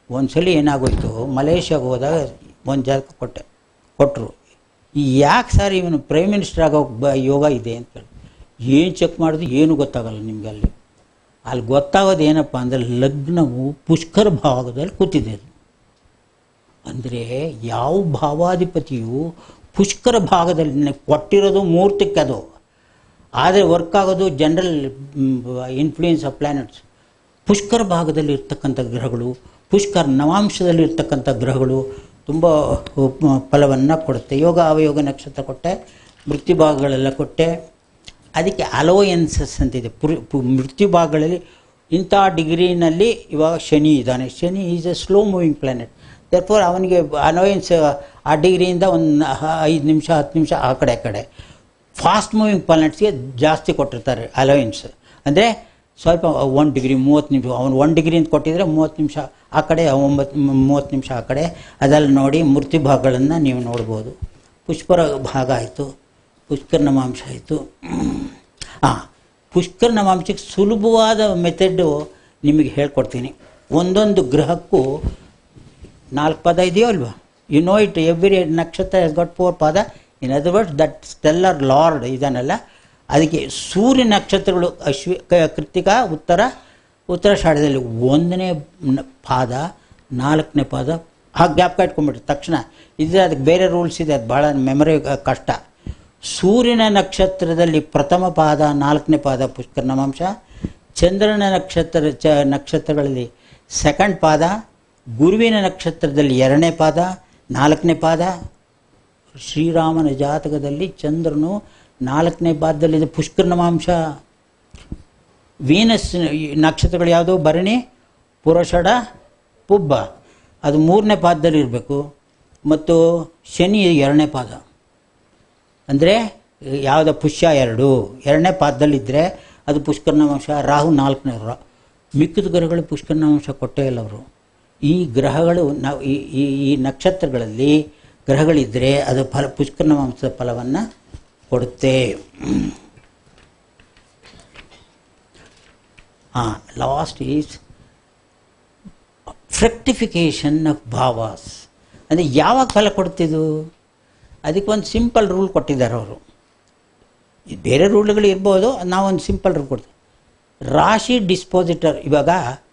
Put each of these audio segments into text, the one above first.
ಒಂದ್ಸಲಿ ಏನಾಗೋಯ್ತು ಮಲೇಷ್ಯಾಗೆ ಹೋದಾಗ ಒಂದು ಜಾತಕ ಕೊಟ್ಟೆ ಕೊಟ್ಟರು ಯಾಕೆ ಸರ್ ಇವನು ಪ್ರೈಮ್ ಮಿನಿಸ್ಟರ್ ಆಗೋ ಬ ಯೋಗ ಇದೆ ಅಂತ ಹೇಳಿ ಏನು ಚೆಕ್ ಮಾಡಿದ್ರು ಏನು ಗೊತ್ತಾಗಲ್ಲ ನಿಮಗೆ ಅಲ್ಲಿ ಅಲ್ಲಿ ಗೊತ್ತಾಗೋದು ಏನಪ್ಪ ಅಂದರೆ ಲಗ್ನವು ಪುಷ್ಕರ ಭಾಗದಲ್ಲಿ ಕೂತಿದೆ ಅದು ಅಂದರೆ ಯಾವ ಭಾವಾಧಿಪತಿಯು ಪುಷ್ಕರ ಭಾಗದಲ್ಲಿ ನೆ- ಕೊಟ್ಟಿರೋದು ಮೂರ್ತಕ್ಕೆ ಅದು ಆದರೆ ವರ್ಕ್ ಆಗೋದು ಜನರಲ್ ಇನ್ಫ್ಲೂಯೆನ್ಸ್ ಆಫ್ ಪ್ಲ್ಯಾನೆಟ್ಸ್ ಪುಷ್ಕರ ಭಾಗದಲ್ಲಿ ಇರ್ತಕ್ಕಂಥ ಗ್ರಹಗಳು ಪುಷ್ಕರ ನವಾಂಶದಲ್ಲಿ ಇರ್ತಕ್ಕಂಥ ಗ್ರಹಗಳು ತುಂಬ ಫಲವನ್ನು ಕೊಡುತ್ತೆ ಯೋಗ ಅವಯೋಗ ನಕ್ಷತ್ರ ಕೊಟ್ಟೆ ಮೃತ್ಯು ಭಾಗಗಳೆಲ್ಲ ಕೊಟ್ಟೆ ಅದಕ್ಕೆ ಅಲೋಯನ್ಸಸ್ ಅಂತಿದೆ ಪುರಿ ಪು ಮೃತ್ಯು ಭಾಗಗಳಲ್ಲಿ ಇಂಥ ಡಿಗ್ರಿನಲ್ಲಿ ಇವಾಗ ಶನಿ ಇದ್ದಾನೆ Shani is a slow moving planet therefore ಅವನಿಗೆ ಅಲೋಯನ್ಸ್ ಆ ಡಿಗ್ರಿಯಿಂದ ಒಂದು ಐದು ನಿಮಿಷ ಹತ್ತು ನಿಮಿಷ ಆ ಕಡೆ ಆ ಕಡೆ ಫಾಸ್ಟ್ ಮೂವಿಂಗ್ ಪ್ಲಾನೆಟ್ಸ್ಗೆ ಜಾಸ್ತಿ ಕೊಟ್ಟಿರ್ತಾರೆ ಅಲೋಯನ್ಸ್ ಅಂದರೆ ಸ್ವಲ್ಪ ಒನ್ ಡಿಗ್ರಿ ಮೂವತ್ತು ನಿಮಿಷ ಅವನು ಒನ್ ಡಿಗ್ರಿ ಅಂತ ಕೊಟ್ಟಿದ್ರೆ ಮೂವತ್ತು ನಿಮಿಷ ಆ ಕಡೆ ಒಂಬತ್ತು ಮೂವತ್ತು ನಿಮಿಷ ಆ ಕಡೆ ಅದೆಲ್ಲ ನೋಡಿ ಮೃತ್ಯು ಭಾಗಗಳನ್ನು ನೀವು ನೋಡ್ಬೋದು ಪುಷ್ಪರ ಭಾಗ ಆಯಿತು ಪುಷ್ಕರ ನವಾಂಶ ಆಯಿತು ಹಾಂ ಪುಷ್ಕರ ನವಾಂಶಕ್ಕೆ ಸುಲಭವಾದ ಮೆಥಡು ನಿಮಗೆ ಹೇಳ್ಕೊಡ್ತೀನಿ ಒಂದೊಂದು ಗ್ರಹಕ್ಕೂ ನಾಲ್ಕು ಪದ ಇದೆಯೋ ಅಲ್ವಾ ಯು ನೋ ಇಟ್ ಎವ್ರಿ ನಕ್ಷತ್ರ ಎಸ್ ಗಾಟ್ ಫೋರ್ ಪದ in other words that stellar lord ಇದನ್ನೆಲ್ಲ ಅದಕ್ಕೆ ಸೂರ್ಯ ನಕ್ಷತ್ರಗಳು ಅಶ್ವಿ ಕ- ಕೃತಿಕ ಉತ್ತರ ಉತ್ತರಾಷಾಢದಲ್ಲಿ ಒಂದನೇ ನ- ಪಾದ ನಾಲ್ಕನೇ ಪಾದ ಆ ಗ್ಯಾಪ್ ಇಟ್ಕೊಂಡ್ಬಿಟ್ರಿ ತಕ್ಷಣ ಇದ್ರೆ ಅದಕ್ಕೆ ಬೇರೆ ರೂಲ್ಸ್ ಇದೆ ಅದು ಭಾಳ ಮೆಮೊರಿ ಕಷ್ಟ ಸೂರ್ಯನ ನಕ್ಷತ್ರದಲ್ಲಿ ಪ್ರಥಮ ಪಾದ ನಾಲ್ಕನೇ ಪಾದ ಪುಷ್ಕರ ನವಾಂಶ ಚಂದ್ರನ ನಕ್ಷತ್ರ ಚ ನಕ್ಷತ್ರಗಳಲ್ಲಿ ಸೆಕೆಂಡ್ ಪಾದ ಗುರುವಿನ ನಕ್ಷತ್ರದಲ್ಲಿ ಎರಡನೇ ಪಾದ ನಾಲ್ಕನೇ ಪಾದ ಶ್ರೀರಾಮನ ಜಾತಕದಲ್ಲಿ ಚಂದ್ರನು ನಾಲ್ಕನೇ ಪಾದದಲ್ಲಿದೆ ಪುಷ್ಕರ ನವಾಂಶ ವೀನಸ್ ಈ ನಕ್ಷತ್ರಗಳು ಯಾವುದು ಭರಣಿ ಪುರಷಡ ಪುಬ್ಬ ಅದು ಮೂರನೇ ಪಾದದಲ್ಲಿ ಇರಬೇಕು ಮತ್ತು ಶನಿ ಎರಡನೇ ಪಾದ ಅಂದರೆ ಯಾವುದ ಪುಷ್ಯ ಎರಡು ಎರಡನೇ ಪಾದದಲ್ಲಿದ್ದರೆ ಅದು ಪುಷ್ಕರನಾಂಶ ರಾಹು ನಾಲ್ಕನೇ ರಾ ಮಿಕ್ಕಿದ ಗ್ರಹಗಳು ಪುಷ್ಕರನಾಂಶ ಕೊಟ್ಟೇ ಇಲ್ಲ ಅವರು ಈ ಗ್ರಹಗಳು ನಾವು ಈ ಈ ಈ ನಕ್ಷತ್ರಗಳಲ್ಲಿ ಗ್ರಹಗಳಿದ್ದರೆ ಅದು ಫಲ ಪುಷ್ಕರನಾಂಶದ ಫಲವನ್ನು ಕೊಡುತ್ತೆ ಹಾಂ ಲಾಸ್ಟ್ ಈಸ್ ಫ್ರೆಕ್ಟಿಫಿಕೇಷನ್ ಆಫ್ ಭಾವಾಸ್ ಅಂದರೆ ಯಾವಾಗ ಫಲ ಕೊಡ್ತಿದ್ದು ಅದಕ್ಕೆ ಒಂದು ಸಿಂಪಲ್ ರೂಲ್ ಕೊಟ್ಟಿದ್ದಾರೆ ಅವರು ಬೇರೆ ರೂಲ್ಗಳು ಇರ್ಬೋದು ನಾವೊಂದು ಸಿಂಪಲ್ ರೂಲ್ ಕೊಡ್ತೀವಿ ರಾಶಿ ಡಿಸ್ಪೋಸಿಟರ್ ಇವಾಗ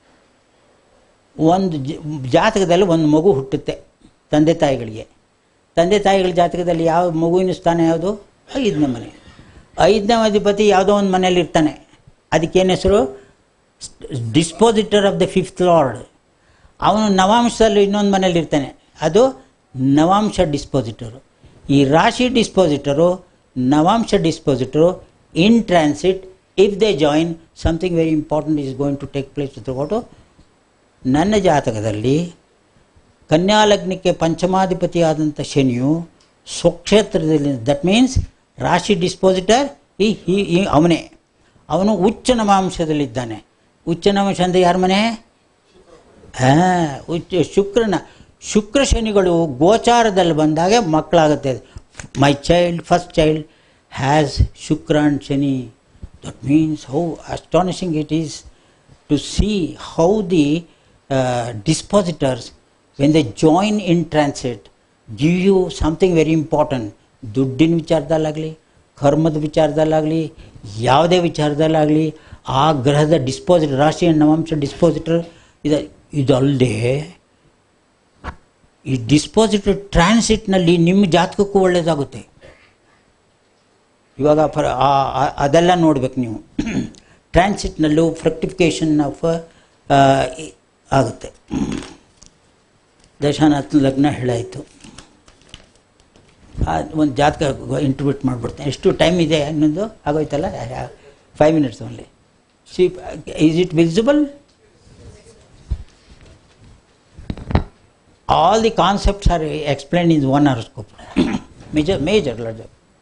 ಒಂದು ಜ- ಜಾತಕದಲ್ಲಿ ಒಂದು ಮಗು ಹುಟ್ಟುತ್ತೆ ತಂದೆ ತಾಯಿಗಳಿಗೆ ತಂದೆ ತಾಯಿಗಳ ಜಾತಕದಲ್ಲಿ ಯಾವ ಮಗುವಿನ ಸ್ಥಾನ ಯಾವುದು ಐದನೇ ಮನೆ ಐದನೇ ಅಧಿಪತಿ ಯಾವುದೋ ಒಂದು ಮನೇಲಿ ಇರ್ತಾನೆ ಅದಕ್ಕೇನು ಹೆಸರು dispositor of the fifth lord ಅವನು ನವಾಂಶದಲ್ಲಿ ಇನ್ನೊಂದು ಮನೇಲಿ ಇರ್ತಾನೆ ಅದು ನವಾಂಶ ಡಿಸ್ಪೋಸಿಟರು ಈ ರಾಶಿ ಡಿಸ್ಪೋಸಿಟರು ನವಾಂಶ dispositor in transit if they join something very important is going to take place ತಗೊಟ್ಟು ನನ್ನ ಜಾತಕದಲ್ಲಿ ಕನ್ಯಾ ಲಗ್ನಕ್ಕೆ ಪಂಚಮಾಧಿಪತಿಯಾದಂಥ ಶನಿಯು ಸ್ವಕ್ಷೇತ್ರದಲ್ಲಿ ದಟ್ ಮೀನ್ಸ್ ರಾಶಿ ಡಿಸ್ಪೋಸಿಟರ್ ಈ ಈ ಈ ಅವನೇ ಅವನು ಉಚ್ಚ ನವಾಂಶದಲ್ಲಿದ್ದಾನೆ ಉಚ್ಚ ನವಾಂಶ ಅಂದರೆ ಯಾರ ಮನೆ ಹಾಂ ಉಚ್ಚ ಶುಕ್ರನ ಶುಕ್ರ ಶನಿಗಳು ಗೋಚಾರದಲ್ಲಿ ಬಂದಾಗ ಮಕ್ಕಳಾಗುತ್ತೆ my child first child has Shukra and Shani that means how astonishing it is to see how the dispositors when they join in transit give you something very important ದುಡ್ಡಿನ ವಿಚಾರದಲ್ಲಾಗಲಿ ಕರ್ಮದ ವಿಚಾರದಲ್ಲಾಗಲಿ ಯಾವುದೇ ವಿಚಾರದಲ್ಲಾಗಲಿ ಆ ಗ್ರಹದ ಡಿಸ್ಪೋಸಿಟರ್ ರಾಶಿ ನವಾಂಶ ಡಿಸ್ಪೋಸಿಟರ್ ಇದು ಇದಲ್ಲದೆ ಈ ಡಿಸ್ಪೋಸಿಟರ್ ಟ್ರಾನ್ಸಿಟ್ನಲ್ಲಿ ನಿಮ್ಮ ಜಾತಕಕ್ಕೂ ಒಳ್ಳೆಯದಾಗುತ್ತೆ ಇವಾಗ ಫರ್ ಆ- ಆ- ಅದೆಲ್ಲ ನೋಡ್ಬೇಕು ನೀವು ಟ್ರಾನ್ಸಿಟ್ನಲ್ಲೂ ಫ್ರಕ್ಟಿಫಿಕೇಷನ್ ಆಫ್ ಆಗುತ್ತೆ ದಶಾನಾಥ ಲಗ್ನ ಹೇಳಾಯಿತು ಒಂದು ಜಾತಕ ಇಂಟ್ರಿಬ್ಯೂಟ್ ಮಾಡಿಬಿಡ್ತೇನೆ ಎಷ್ಟು ಟೈಮ್ ಇದೆ ಇನ್ನೊಂದು ಆಗೋಯ್ತಲ್ಲ five minutes only see is it visible all the concepts are explained in one horoscope major major larger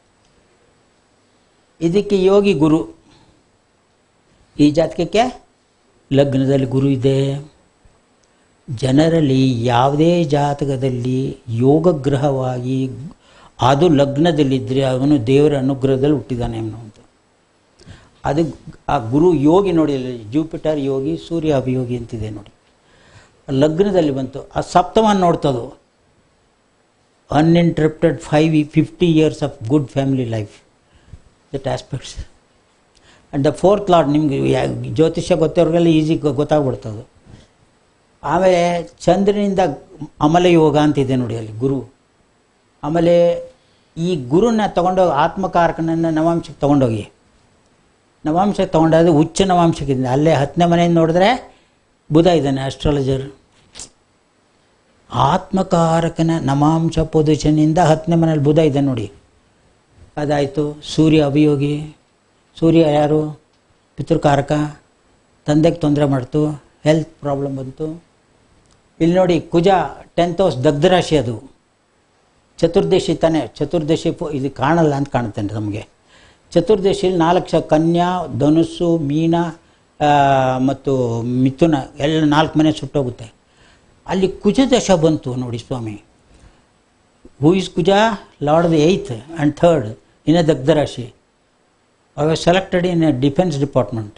ಇದಕ್ಕೆ ಯೋಗಿ ಗುರು ಈ ಜಾತಕಕ್ಕೆ ಲಗ್ನದಲ್ಲಿ ಗುರು ಇದೆ ಜನರಲ್ಲಿ ಯಾವುದೇ ಜಾತಕದಲ್ಲಿ ಯೋಗ ಗ್ರಹವಾಗಿ ಅದು ಲಗ್ನದಲ್ಲಿದ್ದರೆ ಅವನು ದೇವರ ಅನುಗ್ರಹದಲ್ಲಿ ಹುಟ್ಟಿದ್ದಾನೆ ಅವನು ಅಂತ ಅದು ಆ ಗುರು ಯೋಗಿ ನೋಡಿ ಅಲ್ಲಿ ಜೂಪಿಟರ್ ಯೋಗಿ ಸೂರ್ಯ ಅಭಿಯೋಗಿ ಅಂತಿದೆ ನೋಡಿ ಲಗ್ನದಲ್ಲಿ ಬಂತು ಆ ಸಪ್ತಮ ನೋಡ್ತದು uninterrupted five fifty years of good family life that aspects and the fourth lord ನಿಮ್ಗೆ ಯಾ- ಜ್ಯೋತಿಷ್ಯ ಗೊತ್ತಿರೋರಿಗೆಲ್ಲ ಈಸಿ ಗೊತ್ತಾಗ್ಬಿಡ್ತದು ಆಮೇಲೆ ಚಂದ್ರನಿಂದ ಅಮಲ ಯೋಗ ಅಂತಿದೆ ನೋಡಿ ಅಲ್ಲಿ ಗುರು ಆಮೇಲೆ ಈ ಗುರುನ ತಗೊಂಡೋಗಿ ಆತ್ಮಕಾರಕನನ್ನು ನವಾಂಶಕ್ಕೆ ತೊಗೊಂಡೋಗಿ ನವಾಂಶಕ್ಕೆ ತೊಗೊಂಡಾದ್ರೆ ಉಚ್ಚ ನವಾಂಶಕ್ಕಿದೆ ಅಲ್ಲೇ ಹತ್ತನೇ ಮನೆಯಿಂದ ನೋಡಿದ್ರೆ ಬುಧ ಇದ್ದಾನೆ ಅಸ್ಟ್ರಾಲಜರ್ ಆತ್ಮಕಾರಕನ ನವಾಂಶ ಪೊಸಿಷನ್ನಿಂದ ಹತ್ತನೇ ಮನೇಲಿ ಬುಧ ಇದೆ ನೋಡಿ ಅದಾಯಿತು ಸೂರ್ಯ ಅಭಿಯೋಗಿ ಸೂರ್ಯ ಯಾರು ಪಿತೃಕಾರಕ ತಂದೆಗೆ ತೊಂದರೆ ಮಾಡ್ತು ಹೆಲ್ತ್ ಪ್ರಾಬ್ಲಮ್ ಬಂತು ಇಲ್ಲಿ ನೋಡಿ ಕುಜ ಟೆಂತ್ ಹೌಸ್ ದಗ್ಧರಾಶಿ ಅದು ಚತುರ್ದಶಿ ತಾನೇ ಚತುರ್ದಶಿ ಪು- ಇದು ಕಾಣಲ್ಲ ಅಂತ ಕಾಣುತ್ತೆ ನಮಗೆ ಚತುರ್ದಶಿಲಿ ನಾಲ್ಕು ಶ ಕನ್ಯಾ ಧನುಸ್ಸು ಮೀನ ಆ, ಮತ್ತು ಮಿಥುನ ಎಲ್ಲ ನಾಲ್ಕು ಮನೆ ಸುಟ್ಟೋಗುತ್ತೆ ಅಲ್ಲಿ ಕುಜ ದಶ ಬಂತು ನೋಡಿ ಸ್ವಾಮಿ who is Kuja lord the eighth and third in a ದಗ್ಧರಾಶಿ I was selected in a defence department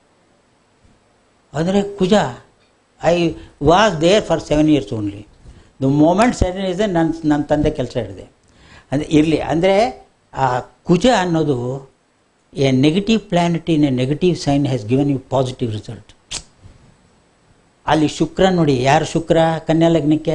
ಆದರೆ Kuja I was there for seven years only the moment seven years ನನ್ನ ನನ್ನ ತಂದೆ ಕೆಲಸ ಹಿಡಿದೆ ಅಂದರೆ ಇರಲಿ ಅಂದರೆ ಆ ಕುಜ ಅನ್ನೋದು a negative planet in a negative sign has given you positive result ಅಲ್ಲಿ ಶುಕ್ರ ನೋಡಿ ಯಾರು ಶುಕ್ರ ಕನ್ಯಾ ಲಗ್ನಕ್ಕೆ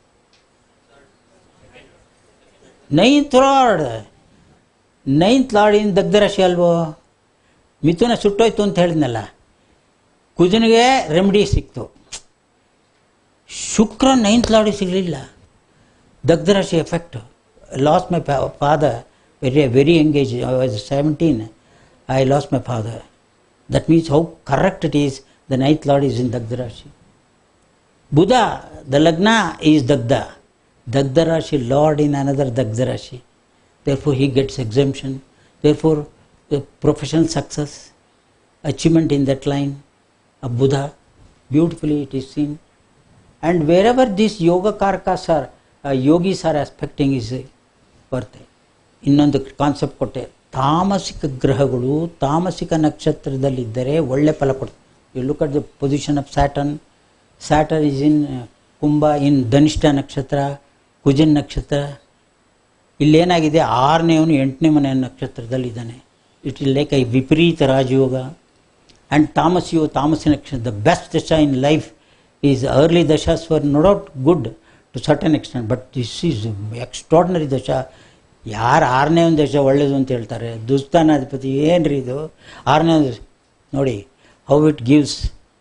ninth lord ninth lord in ದಗ್ಧರಾಶಿ ಅಲ್ವೋ ಮಿಥುನ ಸುಟ್ಟೋಯ್ತು ಅಂತ ಹೇಳಿದ್ನಲ್ಲ ಕುಜನಿಗೆ ರೆಮಿಡಿ ಸಿಕ್ತು ಶುಕ್ರ ನೈನ್ತ್ ಲಾರ್ಡಿಗೆ ಸಿಗಲಿಲ್ಲ ದಗ್ಧರಾಶಿ effect lost my father very very engage I was seventeen I lost my father that means how correct it is the ninth lord is in ದಗ್ಧರಾಶಿ Budha the ಲಗ್ನ ಈಸ್ ದಗ್ಧ ದಗ್ಧ ರಾಶಿ ಲಾರ್ಡ್ ಇನ್ ಅನದರ್ ದಗ್ಧ ರಾಶಿ therefore he gets exemption therefore professional success achievement in that line a Buddha, beautifully it is seen. And wherever these yoga karakas are, uh, yogis are aspecting is uh, ಬರುತ್ತೆ ಇನ್ನೊಂದು concept ಕೊಟ್ಟೆ ತಾಮಸಿಕ ಗ್ರಹಗಳು ತಾಮಸಿಕ ನಕ್ಷತ್ರದಲ್ಲಿದ್ದರೆ ಒಳ್ಳೆ ಫಲ ಕೊಡ್ತವೆ you look at the position of Saturn Saturn is in Kumbha in Dhanishta nakshatra ಕುಜನ್ ನಕ್ಷತ್ರ ಇಲ್ಲೇನಾಗಿದೆ ಆರನೇವನು ಎಂಟನೇ ಮನೆ ನಕ್ಷತ್ರದಲ್ಲಿದ್ದಾನೆ it is like a Viparita Rajayoga and Thomas you ತಾಮಸ ನಕ್ಷತ್ರ the best dasha in life is early dashas for no doubt good to certain extent but this is extraordinary dasha ಯಾರು ಆರನೇ ಒಂದು ದಶ ಒಳ್ಳೇದು ಅಂತ ಹೇಳ್ತಾರೆ ದುಸ್ತಾನಾಧಿಪತಿ ಏನ್ರಿ ಇದು ಆರನೇ ಒಂದು ನೋಡಿ ಹೌ ಇಟ್ ಗಿವ್ಸ್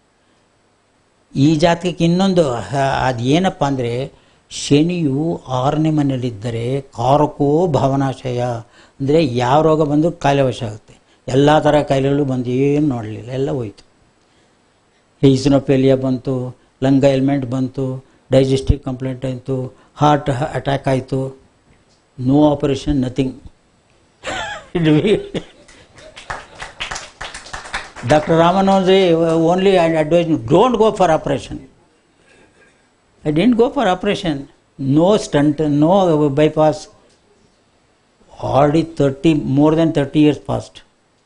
ಈ ಜಾತಕಕ್ಕೆ ಇನ್ನೊಂದು ಹ- ಅದು ಏನಪ್ಪ ಅಂದರೆ ಶನಿಯು ಆರನೇ ಮನೆಯಲ್ಲಿದ್ದರೆ ಕಾರಕೋ ಭಾವನಾಶಯ ಅಂದರೆ ಯಾವ ರೋಗ ಬಂದರೂ ಕಾಯಿಲೆ ವಶ ಆಗುತ್ತೆ ಎಲ್ಲ ಥರ ಕಾಯಿಲೆಗಳು ಬಂದು ಏನು ನೋಡಲಿಲ್ಲ ಎಲ್ಲ ಹೋಯ್ತು ಈಸಿನೋಪೇಲಿಯಾ ಬಂತು ಲಂಗ್ ಎಲ್ಮೆಂಟ್ ಬಂತು ಡೈಜೆಸ್ಟಿವ್ ಕಂಪ್ಲೇಂಟ್ ಆಯಿತು ಹಾರ್ಟ್ ಅಟ್ಯಾಕ್ ಆಯಿತು no operation nothing doctor Ramanoji only I advise don't go for operation I didn't go for operation no stent no bypass already thirty more than thirty years past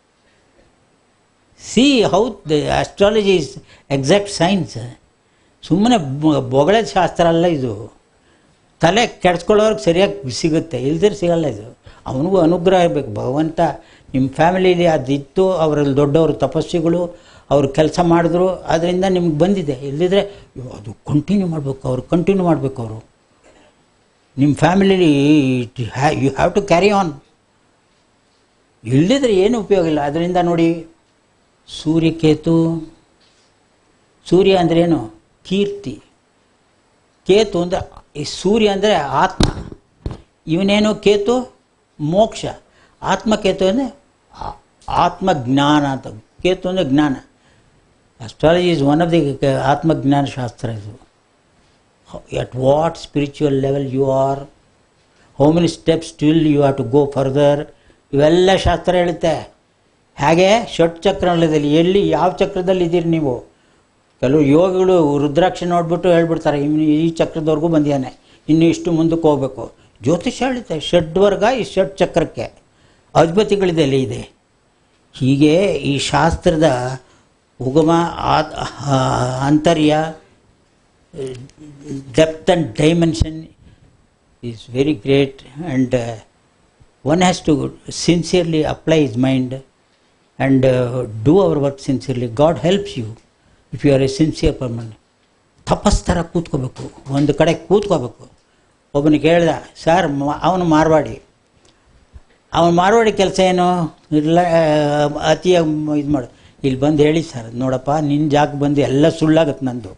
see how the astrology is exact science ಸುಮ್ಮನೆ ಬೊಗಳೆ ಶಾಸ್ತ್ರ ಅಲ್ಲ ಇದು ತಲೆ ಕೆಡ್ಸ್ಕೊಳ್ಳೋರ್ಗೆ ಸರಿಯಾಗಿ ಸಿಗುತ್ತೆ ಇಲ್ದಿರ ಸಿಗಲ್ಲ ಇದು ಅವನಿಗೂ ಅನುಗ್ರಹ ಇರಬೇಕು ಭಗವಂತ ನಿಮ್ಮ ಫ್ಯಾಮಿಲಿಲಿ ಅದಿತ್ತು ಅವರಲ್ಲಿ ದೊಡ್ಡವರು ತಪಸ್ವಿಗಳು ಅವರು ಕೆಲಸ ಮಾಡಿದ್ರು ಅದರಿಂದ ನಿಮ್ಗೆ ಬಂದಿದೆ ಇಲ್ಲದಿದ್ರೆ ಅದು ಕಂಟಿನ್ಯೂ ಮಾಡಬೇಕು ಅವರು ಕಂಟಿನ್ಯೂ ಮಾಡಬೇಕು ಅವರು ನಿಮ್ಮ ಫ್ಯಾಮಿಲಿಲಿ you have to carry on ಇಲ್ಲದಿದ್ರೆ ಏನು ಉಪಯೋಗ ಇಲ್ಲ ಅದರಿಂದ ನೋಡಿ ಸೂರ್ಯಕೇತು ಸೂರ್ಯ ಅಂದ್ರೇನು ಕೀರ್ತಿ ಕೇತು ಅಂದರೆ ಈ ಸೂರ್ಯ ಅಂದರೆ ಆತ್ಮ ಇವನೇನು ಕೇತು ಮೋಕ್ಷ ಆತ್ಮಕೇತು ಅಂದರೆ ಆ- ಆತ್ಮಜ್ಞಾನ ಅಂತ ಕೇತು ಅಂದರೆ ಜ್ಞಾನ astrology is one of the Atmajnana shastra ಇದು at what spiritual level you are how many steps still you have to go further ಇವೆಲ್ಲ ಶಾಸ್ತ್ರ ಹೇಳುತ್ತೆ ಹಾಗೆ ಷಟ್ ಚಕ್ರದಲ್ಲಿ ಎಲ್ಲಿ ಯಾವ ಚಕ್ರದಲ್ಲಿ ಇದ್ದೀರಿ ನೀವು ಕೆಲವು ಯೋಗಿಗಳು ರುದ್ರಾಕ್ಷಿ ನೋಡ್ಬಿಟ್ಟು ಹೇಳ್ಬಿಡ್ತಾರೆ ಇನ್ನು ಈ ಚಕ್ರದವರೆಗೂ ಬಂದಿದ್ದಾನೆ ಇನ್ನು ಇಷ್ಟು ಮುಂದಕ್ಕೆ ಹೋಗಬೇಕು ಜ್ಯೋತಿಷ ಹೇಳುತ್ತೆ ಷಡ್ವರ್ಗ ಈ ಷಟ್ ಚಕ್ರಕ್ಕೆ ಅಧಿಪತಿಗಳಿದೆಲ್ಲ ಇದೆ ಹೀಗೆ ಈ ಶಾಸ್ತ್ರದ ಉಗಮ ಆ- ಆ- ಆಂತರ್ಯ depth and dimension is very great and uh, one has to sincerely apply his mind and uh, do our work sincerely. God helps you if you are a sincere person. ತಪಸ್ ಥರ ಕೂತ್ಕೋಬೇಕು ಒಂದು ಕಡೆ ಕೂತ್ಕೋಬೇಕು ಒಬ್ಬನಿಗೆ ಹೇಳ್ದ ಸರ್ ಅವನು ಮಾರ್ವಾಡಿ ಅವನು ಮಾರ್ವಾಡಿ ಕೆಲಸ ಏನು ಇಲ್ಲ ಅತಿಯಾಗಿ ಇದು ಮಾಡು ಇಲ್ಲಿ ಬಂದು ಹೇಳಿ ಸರ್ ನೋಡಪ್ಪ ನಿನ್ನ ಜಾಗ ಬಂದು ಎಲ್ಲ ಸುಳ್ಳಾಗತ್ತೆ ನಂದು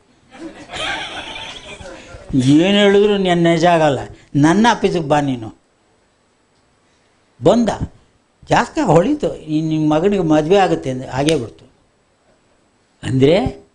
ಏನು ಹೇಳಿದ್ರು ನನ್ನ ನಿಜ ಆಗಲ್ಲ ನನ್ನ ಆಫೀಸಿಗೆ ಬಾ ನೀನು ಬಂದ ಜಾಸ್ತಿ ಹೊಳಿತು ನಿಮ್ಮ ಮಗನಿಗೆ ಮದುವೆ ಆಗುತ್ತೆ ಅಂದ್ರೆ ಆಗೇ ಬಿಡ್ತು ಅಂದರೆ